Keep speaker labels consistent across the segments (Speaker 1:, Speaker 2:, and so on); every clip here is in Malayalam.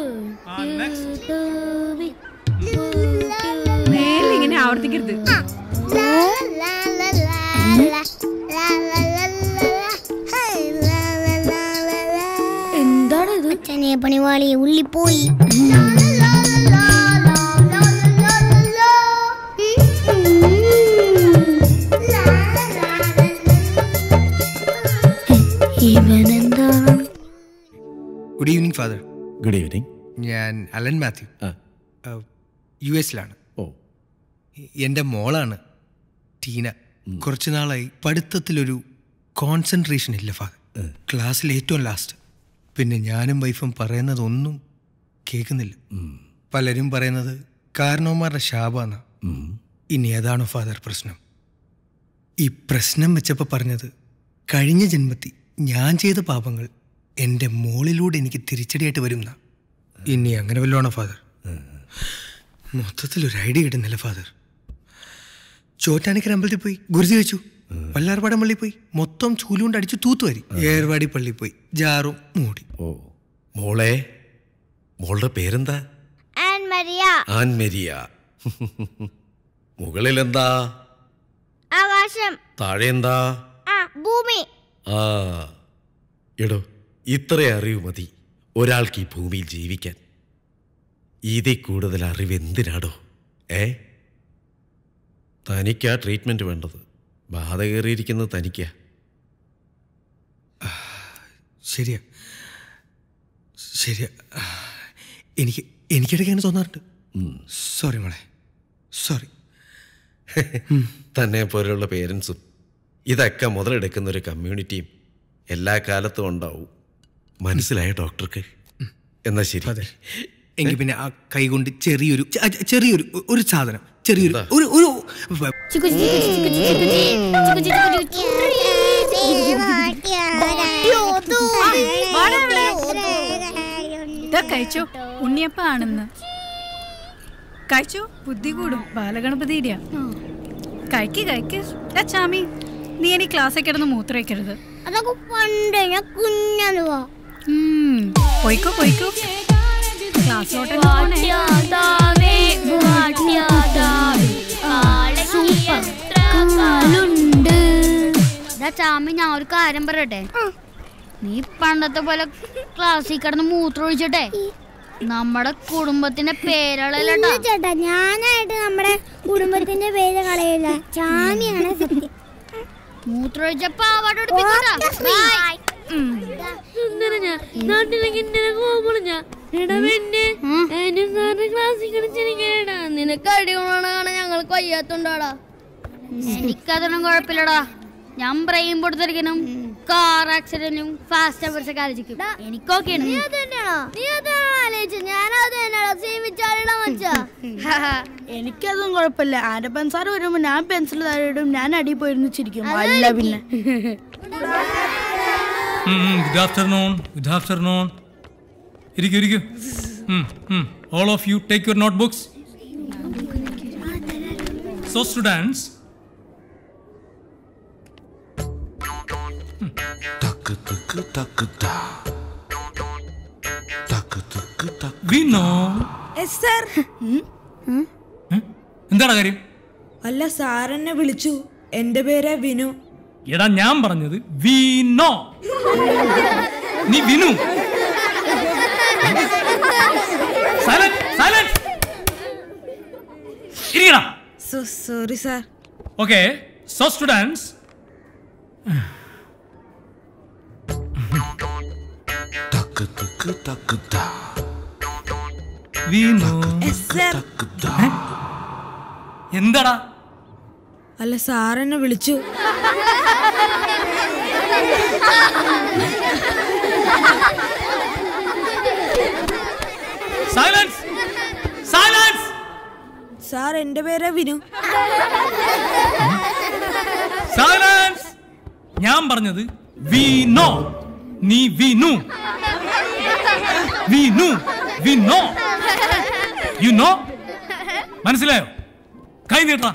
Speaker 1: മേലിങ്ങനെ ആവർത്തിക്കരുത്
Speaker 2: എന്താണ് ഇത്
Speaker 3: അച്ഛനെ പണിവാളി ഉള്ളി പോയി ഇവനെന്താണ്
Speaker 4: good evening father
Speaker 5: good evening
Speaker 4: ഞാൻ അലൻ മാത്യു
Speaker 5: ആ
Speaker 4: യു എസിലാണ്
Speaker 5: ഓ
Speaker 4: എൻ്റെ മോളാണ് ടീന കുറച്ച് നാളായി പഠിത്തത്തിലൊരു കോൺസെൻട്രേഷൻ ഇല്ല ഫാദർ ക്ലാസ്സിൽ ഏറ്റവും ലാസ്റ്റ് പിന്നെ ഞാനും വൈഫും പറയുന്നതൊന്നും കേൾക്കുന്നില്ല പലരും പറയുന്നത് കാരണവന്മാരുടെ ശാപാന്ന ഇനി ഏതാണോ ഫാദർ പ്രശ്നം ഈ പ്രശ്നം വെച്ചപ്പോൾ പറഞ്ഞത് കഴിഞ്ഞ ജന്മത്തിൽ ഞാൻ ചെയ്ത പാപങ്ങൾ എൻ്റെ മോളിലൂടെ എനിക്ക് തിരിച്ചടിയായിട്ട് വരുന്ന ഇനി അങ്ങനെ വല്ലതാണോ ഫാദർ മൊത്തത്തിൽ ഒരു ഐഡിയ കിട്ടുന്നില്ല ഫാദർ ചോറ്റാനിക്കര അമ്പലത്തിൽ പോയി ഗുരുതി വെച്ചു വല്ലാർപാടം പള്ളി പോയി മൊത്തം ചൂലുകൊണ്ട് അടിച്ച് തൂത്തുവാരി ഏർവാടി പള്ളി പോയി ജാറും മൂടി
Speaker 5: ഓ മോളെ മോളുടെ പേരെന്താ
Speaker 3: ആൻ മരിയ
Speaker 5: ആൻ മെരിയ മുകളിലെന്താ
Speaker 3: ആകാശം
Speaker 5: താഴെ എന്താ
Speaker 3: ആ ഭൂമി
Speaker 5: ആ എടോ ഇത്ര അറിവ് മതി ഒരാൾക്ക് ഈ ഭൂമിയിൽ ജീവിക്കാൻ ഇതിൽ കൂടുതൽ അറിവ് എന്തിനാടോ ഏ തനിക്കാ ട്രീറ്റ്മെന്റ് വേണ്ടത് ബാധ കയറിയിരിക്കുന്നത് തനിക്കാ
Speaker 4: ശരിയാ ശരിയാ എനിക്ക് എനിക്കിടയ്ക്ക് അങ്ങനെ തോന്നാറുണ്ട് സോറി മോളെ സോറി
Speaker 5: തന്നെ പോലെയുള്ള പേരൻസും ഇതൊക്കെ മുതലെടുക്കുന്ന ഒരു കമ്മ്യൂണിറ്റിയും എല്ലാ കാലത്തും ഉണ്ടാവും മനസ്സിലായ ഡോക്ടർക്ക് എന്നാ ശരി
Speaker 4: അതെ എങ്കിൽ പിന്നെ ആ കൈ കൊണ്ട് ചെറിയൊരു ചെ- അ- ചെറിയൊരു ഒ- ഒരു സാധനം ചെറിയൊരു ഒരു ഒരു
Speaker 3: ചിക്കു ചിക്കു ചിക്കു ചിക്കു ചിക്കു ചിക്കു ചിക്കു
Speaker 1: ഇതാ കഴിച്ചോ ഉണ്ണിയപ്പ ആണെന്ന് കഴിച്ചോ ബുദ്ധി കൂടും ബാലഗണപതിയുടെയാ കഴിക്ക് കഴിക്ക് എടാ ചാമി നീ ഇനി ക്ലാസ്സിൽ കിടന്ന് മൂത്ര വയ്ക്കരുത്
Speaker 3: അതൊക്കെ പണ്ട് ഞാൻ കുഞ്ഞാന്ന് പോ
Speaker 1: ഉം, പോയിക്കോ പോയിക്കോ ക്ലാസ്സിലോട്ട്
Speaker 2: ചാമി ഞാൻ ഒരു കാര്യം പറയട്ടെ നീ പണ്ടത്തെ പോലെ ക്ലാസ്സിൽ കിടന്ന് മൂത്രം ഒഴിച്ചിട്ടെ നമ്മുടെ കുടുംബത്തിന്റെ പേരളല്ലട്ടാ
Speaker 3: ഇല്ല ചേട്ടാ ഞാനായിട്ട് നമ്മുടെ കുടുംബത്തിന്റെ പേര് കളയില്ല ചാമിയാണ് സത്യം
Speaker 2: മൂത്രമൊഴിച്ച പാവാട ഉടുപ്പിക്കോട്ടാ. ബൈ.
Speaker 6: നിനക്ക് അടികൊള്ളാണ് കാണാൻ ഞങ്ങൾക്ക് വയ്യാത്തോണ്ടാടാ
Speaker 2: എനിക്കതൊന്നും കുഴപ്പമില്ലടാ ഞാൻ ബ്രെയിൻ പൊടുത്തിരിക്കണം കാർ ആക്സിഡന്റും ഫാസ്റ്റ് അവേഴ്സൊക്കെ ആലോചിക്കും എനിക്കൊക്കെയാണ്
Speaker 6: നീ അത് തന്നെയാണോ നീ അതാണോ ആലോചിച്ചത് ഞാൻ അത് തന്നെയാണോ സേമിച്ചാളിടാ മച്ചാ
Speaker 7: എനിക്കതും കുഴപ്പമില്ല ആന്റെ പെൻസാറ് വരുമ്പോ ഞാൻ പെൻസിൽ താഴെ ഇടും ഞാൻ അടി പോയിരുന്നു ചിരിക്കും അല്ല പിന്നെ
Speaker 8: ഗുഡ് ആഫ്റ്റർനൂൺ ഗുഡ് ആഫ്റ്റർനൂൺ ഇരിക്കൂ ഇരിക്കൂ all of you take your notebooks so students we know
Speaker 7: sir
Speaker 8: എന്താണ് കാര്യം
Speaker 7: അല്ല സാർ എന്നെ വിളിച്ചു എന്റെ പേര് വിനു
Speaker 8: എടാ ഞാൻ പറഞ്ഞത് വി നോ നീ വിനു സൈലന്റ് സൈലന്റ് ഇരിക്കടാ
Speaker 7: sorry sir
Speaker 8: okay so students വീണു
Speaker 7: സർ
Speaker 8: എന്താടാ
Speaker 7: അല്ല സാർ എന്നെ വിളിച്ചു
Speaker 8: സൈലൻസ് സൈലൻസ്
Speaker 7: സാർ എന്റെ പേര് വിനു
Speaker 8: സൈലൻസ് ഞാൻ പറഞ്ഞത് വീണോ നീ വീണു വീണു വീണോ യു നോ മനസ്സിലായോ കൈ നീട്ടാ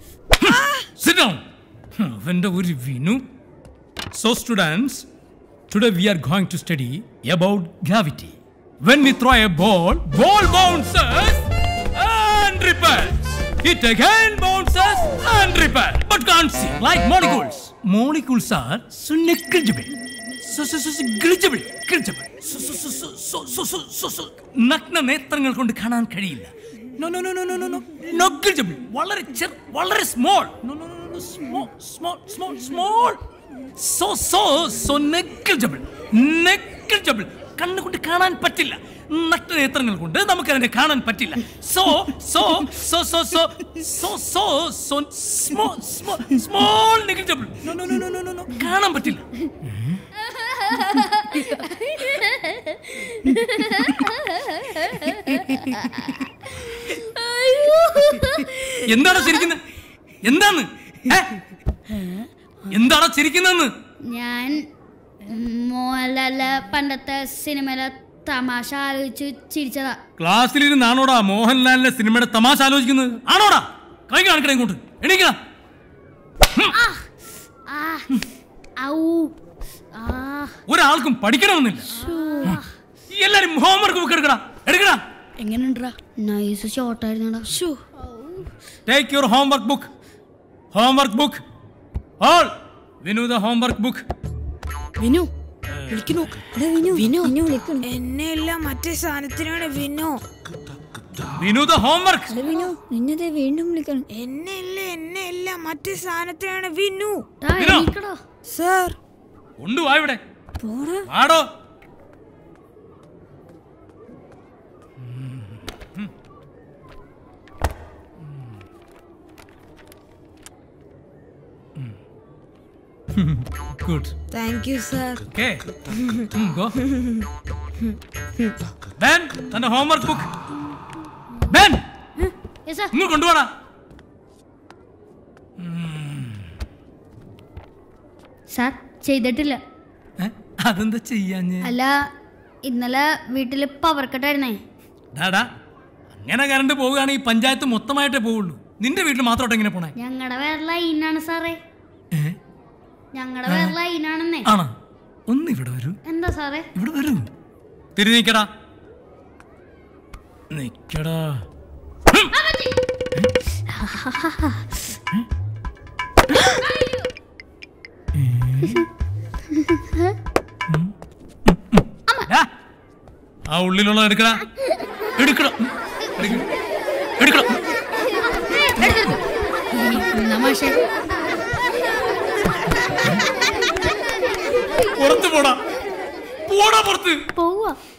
Speaker 8: സിറ്റ് ഡൗൺ അവന്റെ ഒരു Vinu so students Today we are going to study about gravity. When we throw a ball, ball bounces and repels. It again bounces and repels, but can't see. Like molecules. Molecules are so negligible. So, so, so, so, negligible. Negligible. So, so, so, so, so, so, so, so, so. നഗ്ന നേത്രങ്ങൾ കൊണ്ട് കാണാൻ കഴിയില്ല no no no no no no no negligible. വളരെ ചെറു വളരെ small no no no no small small small small so so so negligible negligible കണ്ണുകൊണ്ട് കാണാൻ പറ്റില്ല നഗ്നനേത്രങ്ങൾ കൊണ്ട് നമുക്ക് അതിനെ കാണാൻ പറ്റില്ല so so so so so so so so small small small negligible no no no no no no കാണാൻ പറ്റില്ല എന്താണ് ചിരിക്കുന്നത് എന്താണ് ഏ? എന്താണ് ചിരിക്കുന്നതെന്ന്
Speaker 2: ഞാൻ മോഹൻലാലിലെ പണ്ടത്തെ സിനിമയിലെ തമാശ ആലോചിച്ച് ചിരിച്ചതാ
Speaker 8: ക്ലാസ്സിലിരുന്നാണോടാ മോഹൻലാലിന്റെ സിനിമയുടെ തമാശ ആലോചിക്കുന്നത് ആണോടാ കൈ കാണിക്കണേ ഇങ്ങോട്ട് എണീക്കണ
Speaker 2: ആ ഔ ആ
Speaker 8: ഒരാൾക്കും പഠിക്കണമെന്നില്ല എല്ലാരും ഹോംവർക്ക് ബുക്ക് എടുക്കടാ എടുക്കടാ
Speaker 7: എങ്ങനെയുണ്ടാ
Speaker 2: നൈസ് ഷോർട്ടായിരുന്നടാ
Speaker 8: take your homework book homework book all Vinu the homework book
Speaker 7: Vinu വിളിക്കണു വിനു
Speaker 9: എന്നെ എല്ലാം മറ്റേ സാധനത്തിനാണ് വിനു
Speaker 8: വിനു ദ ഹോംവർക്ക്
Speaker 3: വിനു നിന്നെ വീണ്ടും വിളിക്കണം
Speaker 9: എന്നെ അല്ല എന്നെ അല്ല മറ്റേ സാധനത്തിനാണ് വിനു
Speaker 8: വിനു
Speaker 9: സർ
Speaker 8: കൊണ്ടുവാ ഇവിടെ ആടോ good
Speaker 9: thank you sir
Speaker 8: okay go Ben തന്റെ homework book Ben
Speaker 2: Yes, sir.
Speaker 8: ഇങ്ങോട്ട് കൊണ്ടുപോടാ
Speaker 2: സാർ ചെയ്തിട്ടില്ല
Speaker 8: ഏ? അതെന്താ ചെയ്യാഞ്ഞ്
Speaker 2: അല്ല ഇന്നലെ വീട്ടില് പവർ കട്ടായിരുന്നേ
Speaker 8: ഡാടാ അങ്ങനെ കറണ്ട് പോവുകയാണെങ്കിൽ പഞ്ചായത്ത് മൊത്തമായിട്ടേ പോവുള്ളൂ നിന്റെ വീട്ടിൽ മാത്രമായിട്ട് എങ്ങനെ പോണേ
Speaker 2: ഞങ്ങളുടെ വേറെ ലൈനാണ് സാറേ
Speaker 8: ഏ?
Speaker 2: ഞങ്ങളുടെ വേറെ ലൈനാണെന്നേ
Speaker 8: ആണോ ഒന്ന് ഇവിടെ വരൂ
Speaker 2: എന്താ സാറേ
Speaker 8: ഇവിടെ വരൂ തിരി നിക്കടാ നിക്കടാ ആ, ആ ഉള്ളിലുള്ള എടുക്കടാ എടുക്കണം എടുക്കണം
Speaker 2: എന്നാ മാഷേ
Speaker 8: പുറത്ത് പോടാ പോടാ പുറത്ത്
Speaker 2: പോവാ